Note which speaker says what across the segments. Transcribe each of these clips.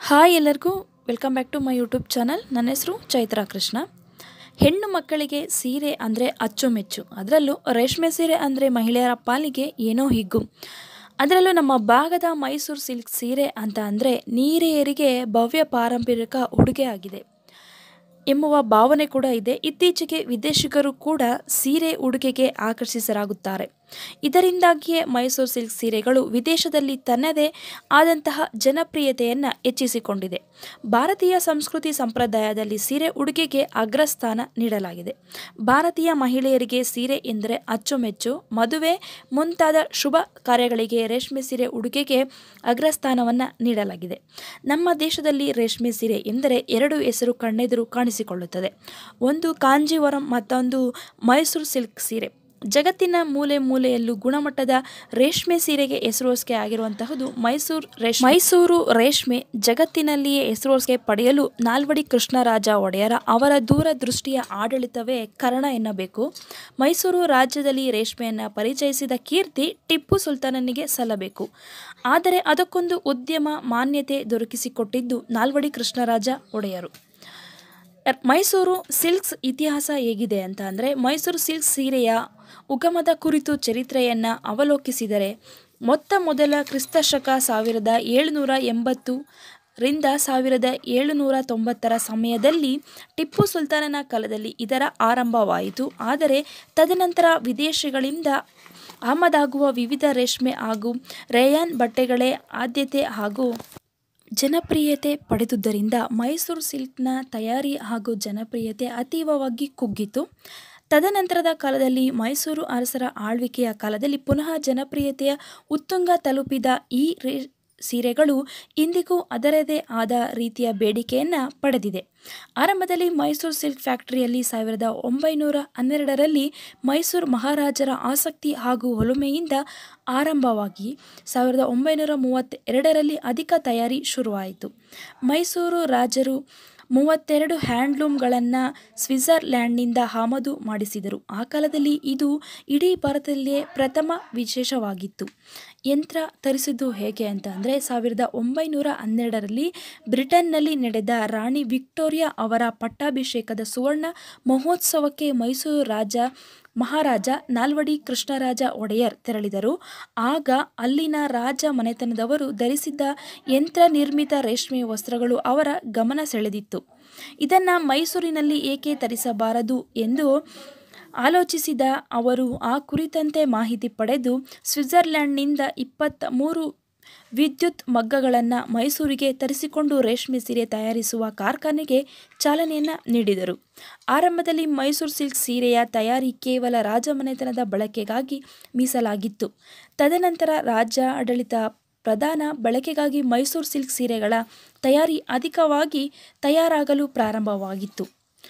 Speaker 1: hi ಎಲ್ಲರಿಗೂ welcome back to my YouTube channel ನನ್ನ ಹೆಸರು ಚೈತ್ರಾ ಕೃಷ್ಣ ಹೆಣ್ಣು ಮಕ್ಕಳಿಗೆ ಸೀರೆ ಅಂದರೆ ಅಚ್ಚುಮೆಚ್ಚು ಅದರಲ್ಲೂ ರೇಷ್ಮೆ ಸೀರೆ ಅಂದರೆ ಮಹಿಳೆಯರ ಪಾಲಿಗೆ ಏನೋ ಹಿಗ್ಗು ಅದರಲ್ಲೂ ನಮ್ಮ ಭಾಗದ ಮೈಸೂರು ಸಿಲ್ಕ್ ಸೀರೆ ಅಂತ ಅಂದರೆ ನೀರಿಯರಿಗೆ ಭವ್ಯ ಪಾರಂಪರಿಕ ಉಡುಗೆ ಆಗಿದೆ ಎಂಬುವ ಭಾವನೆ ಕೂಡ ಇದೆ ಇತ್ತೀಚೆಗೆ ವಿದೇಶಿಗರು ಕೂಡ ಸೀರೆ ಉಡುಗೆಗೆ ಆಕರ್ಷಿತರಾಗುತ್ತಾರೆ ಇದರಿಂದಾಗಿಯೇ ಮೈಸೂರು ಸಿಲ್ಕ್ ಸೀರೆಗಳು ವಿದೇಶದಲ್ಲಿ ತನ್ನದೇ ಆದಂತಹ ಜನಪ್ರಿಯತೆಯನ್ನು ಹೆಚ್ಚಿಸಿಕೊಂಡಿದೆ ಭಾರತೀಯ ಸಂಸ್ಕೃತಿ ಸಂಪ್ರದಾಯದಲ್ಲಿ ಸೀರೆ ಉಡುಗೆಗೆ ಅಗ್ರಸ್ಥಾನ ನೀಡಲಾಗಿದೆ ಭಾರತೀಯ ಮಹಿಳೆಯರಿಗೆ ಸೀರೆ ಎಂದರೆ ಅಚ್ಚುಮೆಚ್ಚು ಮದುವೆ ಮುಂತಾದ ಶುಭ ಕಾರ್ಯಗಳಿಗೆ ರೇಷ್ಮೆ ಸೀರೆ ಉಡುಗೆಗೆ ಅಗ್ರಸ್ಥಾನವನ್ನು ನೀಡಲಾಗಿದೆ ನಮ್ಮ ದೇಶದಲ್ಲಿ ರೇಷ್ಮೆ ಸೀರೆ ಎಂದರೆ ಎರಡು ಹೆಸರು ಕಣ್ಣೆದುರು ಕಾಣಿಸಿಕೊಳ್ಳುತ್ತದೆ ಒಂದು ಕಾಂಜೀವರಂ ಮತ್ತೊಂದು ಮೈಸೂರು ಸಿಲ್ಕ್ ಸೀರೆ ಜಗತ್ತಿನ ಮೂಲೆ ಮೂಲೆಯಲ್ಲೂ ಗುಣಮಟ್ಟದ ರೇಷ್ಮೆ ಸೀರೆಗೆ ಹೆಸರುವಾಸಿ ಆಗಿರುವಂತಹದ್ದು ಮೈಸೂರು ರೇಷ್ಮೆ ಮೈಸೂರು ರೇಷ್ಮೆ ಜಗತ್ತಿನಲ್ಲಿಯೇ ಹೆಸರುವಾಸಿ ಪಡೆಯಲು ನಾಲ್ವಡಿ ಕೃಷ್ಣರಾಜ ಒಡೆಯರ ಅವರ ದೂರದೃಷ್ಟಿಯ ಆಡಳಿತವೇ ಕಾರಣ ಎನ್ನಬೇಕು ಮೈಸೂರು ರಾಜ್ಯದಲ್ಲಿ ರೇಷ್ಮೆಯನ್ನು ಪರಿಚಯಿಸಿದ ಕೀರ್ತಿ ಟಿಪ್ಪು ಸುಲ್ತಾನನಿಗೆ ಸಲ್ಲಬೇಕು ಆದರೆ ಅದಕ್ಕೊಂದು ಉದ್ಯಮ ಮಾನ್ಯತೆ ದೊರಕಿಸಿಕೊಟ್ಟಿದ್ದು ನಾಲ್ವಡಿ ಕೃಷ್ಣರಾಜ ಒಡೆಯರು ಮೈಸೂರು ಸಿಲ್ಕ್ಸ್ ಇತಿಹಾಸ ಹೇಗಿದೆ ಅಂತ ಅಂದರೆ ಮೈಸೂರು ಸಿಲ್ಕ್ ಸೀರೆಯ ಉಗಮದ ಕುರಿತು ಚರಿತ್ರೆಯನ್ನು ಅವಲೋಕಿಸಿದರೆ ಮೊತ್ತ ಮೊದಲ ಕ್ರಿಸ್ತಶಕ ಸಾವಿರದ ಏಳುನೂರ ಎಂಬತ್ತು ರಿಂದ ಸಾವಿರದ ಏಳುನೂರ ತೊಂಬತ್ತರ ಸಮಯದಲ್ಲಿ ಟಿಪ್ಪು ಸುಲ್ತಾನನ ಕಾಲದಲ್ಲಿ ಇದರ ಆರಂಭವಾಯಿತು ಆದರೆ ತದನಂತರ ವಿದೇಶಿಗಳಿಂದ ಆಮದಾಗುವ ವಿವಿಧ ರೇಷ್ಮೆ ಹಾಗೂ ರೇಯಾನ್ ಬಟ್ಟೆಗಳೇ ಆದ್ಯತೆ ಹಾಗೂ ಜನಪ್ರಿಯತೆ ಪಡೆದುದರಿಂದ ಮೈಸೂರು ಸಿಲ್ಕ್ನ ತಯಾರಿ ಹಾಗೂ ಜನಪ್ರಿಯತೆ ಅತೀವವಾಗಿ ಕುಗ್ಗಿತು ತದನಂತರದ ಕಾಲದಲ್ಲಿ ಮೈಸೂರು ಅರಸರ ಆಳ್ವಿಕೆಯ ಕಾಲದಲ್ಲಿ ಪುನಃ ಜನಪ್ರಿಯತೆಯ ಉತ್ತುಂಗ ತಲುಪಿದ ಈ ರೇ ಸೀರೆಗಳು ಇಂದಿಗೂ ಅದರದೇ ಆದ ರೀತಿಯ ಬೇಡಿಕೆಯನ್ನು ಪಡೆದಿದೆ ಆರಂಭದಲ್ಲಿ ಮೈಸೂರು ಸಿಲ್ಕ್ ಫ್ಯಾಕ್ಟರಿಯಲ್ಲಿ ಸಾವಿರದ ಒಂಬೈನೂರ ಹನ್ನೆರಡರಲ್ಲಿ ಮೈಸೂರು ಮಹಾರಾಜರ ಆಸಕ್ತಿ ಹಾಗೂ ಒಲುಮೆಯಿಂದ ಆರಂಭವಾಗಿ ಸಾವಿರದ ಒಂಬೈನೂರ ಮೂವತ್ತೆರಡರಲ್ಲಿ ಅಧಿಕ ತಯಾರಿ ಶುರುವಾಯಿತು ಮೈಸೂರು ರಾಜರು ಮೂವತ್ತೆರಡು ಹ್ಯಾಂಡ್ಲೂಮ್ಗಳನ್ನು ಸ್ವಿಟ್ಜರ್ಲ್ಯಾಂಡ್ನಿಂದ ಆಮದು ಮಾಡಿಸಿದರು ಆ ಕಾಲದಲ್ಲಿ ಇದು ಇಡೀ ಭಾರತದಲ್ಲಿಯೇ ಪ್ರಥಮ ವಿಶೇಷವಾಗಿತ್ತು ಯಂತ್ರ ತರಿಸಿದ್ದು ಹೇಗೆ ಅಂತ ಅಂದರೆ ಸಾವಿರದ ಒಂಬೈನೂರ ಹನ್ನೆರಡರಲ್ಲಿ ಬ್ರಿಟನ್ನಲ್ಲಿ ನಡೆದ ರಾಣಿ ವಿಕ್ಟೋರಿಯಾ ಅವರ ಪಟ್ಟಾಭಿಷೇಕದ ಸುವರ್ಣ ಮಹೋತ್ಸವಕ್ಕೆ ಮೈಸೂರು ರಾಜ ಮಹಾರಾಜ ನಾಲ್ವಡಿ ಕೃಷ್ಣರಾಜ ಒಡೆಯರ್ ತೆರಳಿದರು ಆಗ ಅಲ್ಲಿನ ರಾಜ ಮನೆತನದವರು ಧರಿಸಿದ್ದ ಯಂತ್ರ ನಿರ್ಮಿತ ರೇಷ್ಮೆ ವಸ್ತ್ರಗಳು ಅವರ ಗಮನ ಸೆಳೆದಿತ್ತು ಇದನ್ನು ಮೈಸೂರಿನಲ್ಲಿ ಏಕೆ ತರಿಸಬಾರದು ಎಂದು ಆಲೋಚಿಸಿದ ಅವರು ಆ ಕುರಿತಂತೆ ಮಾಹಿತಿ ಪಡೆದು ಸ್ವಿಟ್ಜರ್ಲ್ಯಾಂಡ್ನಿಂದ ಇಪ್ಪತ್ತ ಮೂರು ವಿದ್ಯುತ್ ಮಗ್ಗಗಳನ್ನು ಮೈಸೂರಿಗೆ ತರಿಸಿಕೊಂಡು ರೇಷ್ಮೆ ಸೀರೆ ತಯಾರಿಸುವ ಕಾರ್ಖಾನೆಗೆ ಚಾಲನೆಯನ್ನು ನೀಡಿದರು ಆರಂಭದಲ್ಲಿ ಮೈಸೂರು ಸಿಲ್ಕ್ ಸೀರೆಯ ತಯಾರಿ ಕೇವಲ ರಾಜಮನೆತನದ ಬಳಕೆಗಾಗಿ ಮೀಸಲಾಗಿತ್ತು ತದನಂತರ ರಾಜ್ಯ ಆಡಳಿತ ಪ್ರಧಾನ ಬಳಕೆಗಾಗಿ ಮೈಸೂರು ಸಿಲ್ಕ್ ಸೀರೆಗಳ ತಯಾರಿ ಅಧಿಕವಾಗಿ ತಯಾರಾಗಲು ಪ್ರಾರಂಭವಾಗಿತ್ತು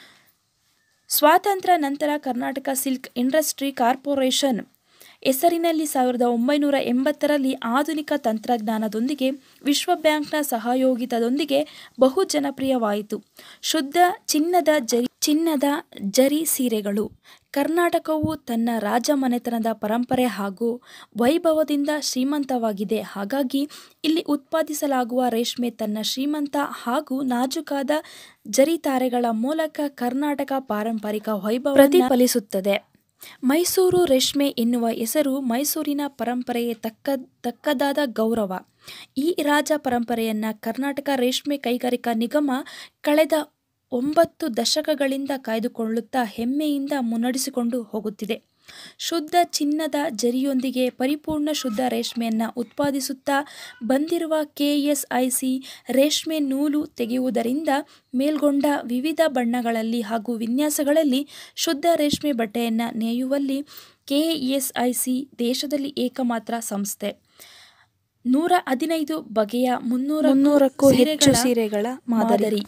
Speaker 1: ಸ್ವಾತಂತ್ರ್ಯ ನಂತರ ಕರ್ನಾಟಕ ಸಿಲ್ಕ್ ಇಂಡಸ್ಟ್ರಿ ಕಾರ್ಪೊರೇಷನ್ ಹೆಸರಿನಲ್ಲಿ ಸಾವಿರದ ಒಂಬೈನೂರ ಎಂಬತ್ತರಲ್ಲಿ ಆಧುನಿಕ ತಂತ್ರಜ್ಞಾನದೊಂದಿಗೆ ವಿಶ್ವ ಬ್ಯಾಂಕ್ನ ಸಹಯೋಗಿತದೊಂದಿಗೆ ಬಹು ಜನಪ್ರಿಯವಾಯಿತು ಶುದ್ಧ ಚಿನ್ನದ ಜರಿ ಚಿನ್ನದ ಜರಿ ಸೀರೆಗಳು ಕರ್ನಾಟಕವು ತನ್ನ ರಾಜಮನೆತನದ ಪರಂಪರೆ ಹಾಗೂ ವೈಭವದಿಂದ ಶ್ರೀಮಂತವಾಗಿದೆ ಹಾಗಾಗಿ ಇಲ್ಲಿ ಉತ್ಪಾದಿಸಲಾಗುವ ರೇಷ್ಮೆ ತನ್ನ ಶ್ರೀಮಂತ ಹಾಗೂ ನಾಜೂಕಾದ ಜರಿತಾರೆಗಳ ಮೂಲಕ ಕರ್ನಾಟಕ ಪಾರಂಪರಿಕ ವೈಭವ ಪ್ರತಿಫಲಿಸುತ್ತದೆ ಮೈಸೂರು ರೇಷ್ಮೆ ಎನ್ನುವ ಹೆಸರು ಮೈಸೂರಿನ ಪರಂಪರೆಗೆ ತಕ್ಕ ತಕ್ಕದಾದ ಗೌರವ ಈ ರಾಜ ಪರಂಪರೆಯನ್ನು ಕರ್ನಾಟಕ ರೇಷ್ಮೆ ಕೈಗಾರಿಕಾ ನಿಗಮ ಕಳೆದ ಒಂಬತ್ತು ದಶಕಗಳಿಂದ ಕಾಯ್ದುಕೊಳ್ಳುತ್ತಾ ಹೆಮ್ಮೆಯಿಂದ ಮುನ್ನಡೆಸಿಕೊಂಡು ಹೋಗುತ್ತಿದೆ ಶುದ್ಧ ಚಿನ್ನದ ಜರಿಯೊಂದಿಗೆ ಪರಿಪೂರ್ಣ ಶುದ್ಧ ರೇಷ್ಮೆಯನ್ನು ಉತ್ಪಾದಿಸುತ್ತಾ ಬಂದಿರುವ ಕೆಎಸ್ಐಸಿ ರೇಷ್ಮೆ ನೂಲು ತೆಗೆಯುವುದರಿಂದ ಮೇಲ್ಗೊಂಡ ವಿವಿಧ ಬಣ್ಣಗಳಲ್ಲಿ ಹಾಗೂ ವಿನ್ಯಾಸಗಳಲ್ಲಿ ಶುದ್ಧ ರೇಷ್ಮೆ ಬಟ್ಟೆಯನ್ನು ನೇಯುವಲ್ಲಿ ಕೆಎಸ್ಐಸಿ ದೇಶದಲ್ಲಿ ಏಕಮಾತ್ರ ಸಂಸ್ಥೆ ನೂರ ಹದಿನೈದು ಬಗೆಯ ಮುನ್ನೂರ
Speaker 2: ಮುನ್ನೂರಕ್ಕೂ ಹೆಚ್ಚು ಸೀರೆಗಳ
Speaker 1: ಮಾದರಿ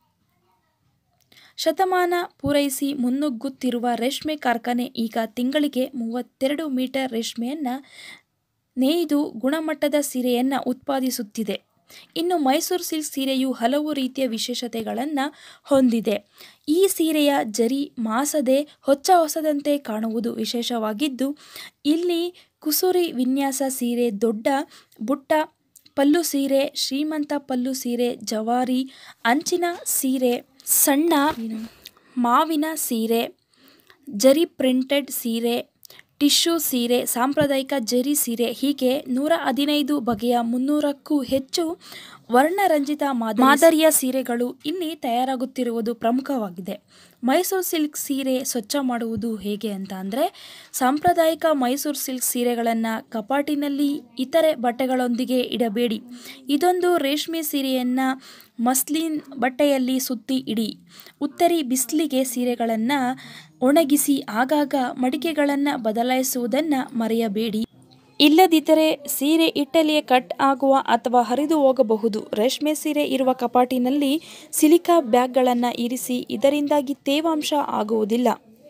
Speaker 1: ಶತಮಾನ ಪೂರೈಸಿ ಮುನ್ನುಗ್ಗುತ್ತಿರುವ ರೇಷ್ಮೆ ಕಾರ್ಖಾನೆ ಈಗ ತಿಂಗಳಿಗೆ ಮೂವತ್ತೆರಡು ಮೀಟರ್ ರೇಷ್ಮೆಯನ್ನು ನೇಯ್ದು ಗುಣಮಟ್ಟದ ಸೀರೆಯನ್ನು ಉತ್ಪಾದಿಸುತ್ತಿದೆ ಇನ್ನು ಮೈಸೂರು ಸಿಲ್ಕ್ ಸೀರೆಯು ಹಲವು ರೀತಿಯ ವಿಶೇಷತೆಗಳನ್ನು ಹೊಂದಿದೆ ಈ ಸೀರೆಯ ಜರಿ ಮಾಸದೆ ಹೊಚ್ಚ ಹೊಸದಂತೆ ಕಾಣುವುದು ವಿಶೇಷವಾಗಿದ್ದು ಇಲ್ಲಿ ಕುಸುರಿ ವಿನ್ಯಾಸ ಸೀರೆ ದೊಡ್ಡ ಬುಟ್ಟ ಪಲ್ಲು ಸೀರೆ ಶ್ರೀಮಂತ ಪಲ್ಲು ಸೀರೆ ಜವಾರಿ ಅಂಚಿನ ಸೀರೆ ಸಣ್ಣ ಮಾವಿನ ಸೀರೆ ಜರಿ ಪ್ರಿಂಟೆಡ್ ಸೀರೆ ಟಿಶ್ಯೂ ಸೀರೆ ಸಾಂಪ್ರದಾಯಿಕ ಜರಿ ಸೀರೆ ಹೀಗೆ ನೂರ ಹದಿನೈದು ಬಗೆಯ ಮುನ್ನೂರಕ್ಕೂ ಹೆಚ್ಚು ವರ್ಣರಂಜಿತ ಮಾದ- ಮಾದರಿಯ ಸೀರೆಗಳು ಇಲ್ಲಿ ತಯಾರಾಗುತ್ತಿರುವುದು ಪ್ರಮುಖವಾಗಿದೆ ಮೈಸೂರು ಸಿಲ್ಕ್ ಸೀರೆ ಸ್ವಚ್ಛ ಮಾಡುವುದು ಹೇಗೆ ಅಂತ ಅಂದರೆ ಸಾಂಪ್ರದಾಯಿಕ ಮೈಸೂರು ಸಿಲ್ಕ್ ಸೀರೆಗಳನ್ನು ಕಪಾಟಿನಲ್ಲಿ ಇತರೆ ಬಟ್ಟೆಗಳೊಂದಿಗೆ ಇಡಬೇಡಿ ಇದೊಂದು ರೇಷ್ಮೆ ಸೀರೆಯನ್ನು ಮಸ್ಲಿನ್ ಬಟ್ಟೆಯಲ್ಲಿ ಸುತ್ತಿ ಇಡಿ ಉತ್ತರಿ ಬಿಸಿಲಿಗೆ ಸೀರೆಗಳನ್ನು ಒಣಗಿಸಿ ಆಗಾಗ ಮಡಿಕೆಗಳನ್ನು ಬದಲಾಯಿಸುವುದನ್ನು ಮರೆಯಬೇಡಿ ಇಲ್ಲದಿದ್ದರೆ ಸೀರೆ ಇಟ್ಟಲ್ಲಿಯೇ ಕಟ್ ಆಗುವ ಅಥವಾ ಹರಿದು ಹೋಗಬಹುದು ರೇಷ್ಮೆ ಸೀರೆ ಇರುವ ಕಪಾಟಿನಲ್ಲಿ ಸಿಲಿಕಾ ಬ್ಯಾಗ್ಗಳನ್ನು ಇರಿಸಿ ಇದರಿಂದಾಗಿ ತೇವಾಂಶ ಆಗುವುದಿಲ್ಲ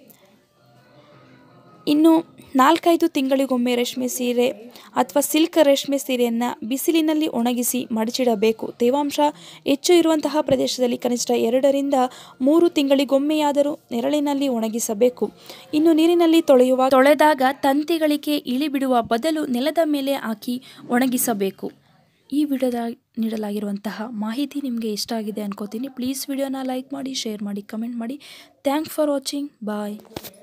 Speaker 1: ಇನ್ನು ನಾಲ್ಕೈದು ತಿಂಗಳಿಗೊಮ್ಮೆ ರೇಷ್ಮೆ ಸೀರೆ ಅಥವಾ ಸಿಲ್ಕ್ ರೇಷ್ಮೆ ಸೀರೆಯನ್ನು ಬಿಸಿಲಿನಲ್ಲಿ ಒಣಗಿಸಿ ಮಡಚಿಡಬೇಕು ತೇವಾಂಶ ಹೆಚ್ಚು ಇರುವಂತಹ ಪ್ರದೇಶದಲ್ಲಿ ಕನಿಷ್ಠ ಎರಡರಿಂದ ಮೂರು ತಿಂಗಳಿಗೊಮ್ಮೆಯಾದರೂ ನೆರಳಿನಲ್ಲಿ ಒಣಗಿಸಬೇಕು ಇನ್ನು ನೀರಿನಲ್ಲಿ ತೊಳೆಯುವ ತೊಳೆದಾಗ ತಂತಿಗಳಿಗೆ ಇಳಿಬಿಡುವ ಬದಲು ನೆಲದ ಮೇಲೆ ಹಾಕಿ ಒಣಗಿಸಬೇಕು ಈ ವಿಡಿಯೋದ ನೀಡಲಾಗಿರುವಂತಹ ಮಾಹಿತಿ ನಿಮಗೆ ಇಷ್ಟ ಆಗಿದೆ ಅನ್ಕೋತೀನಿ ಪ್ಲೀಸ್ ವಿಡಿಯೋನ ಲೈಕ್ ಮಾಡಿ ಶೇರ್ ಮಾಡಿ ಕಮೆಂಟ್ ಮಾಡಿ ಥ್ಯಾಂಕ್ ಫಾರ್ ವಾಚಿಂಗ್ ಬಾಯ್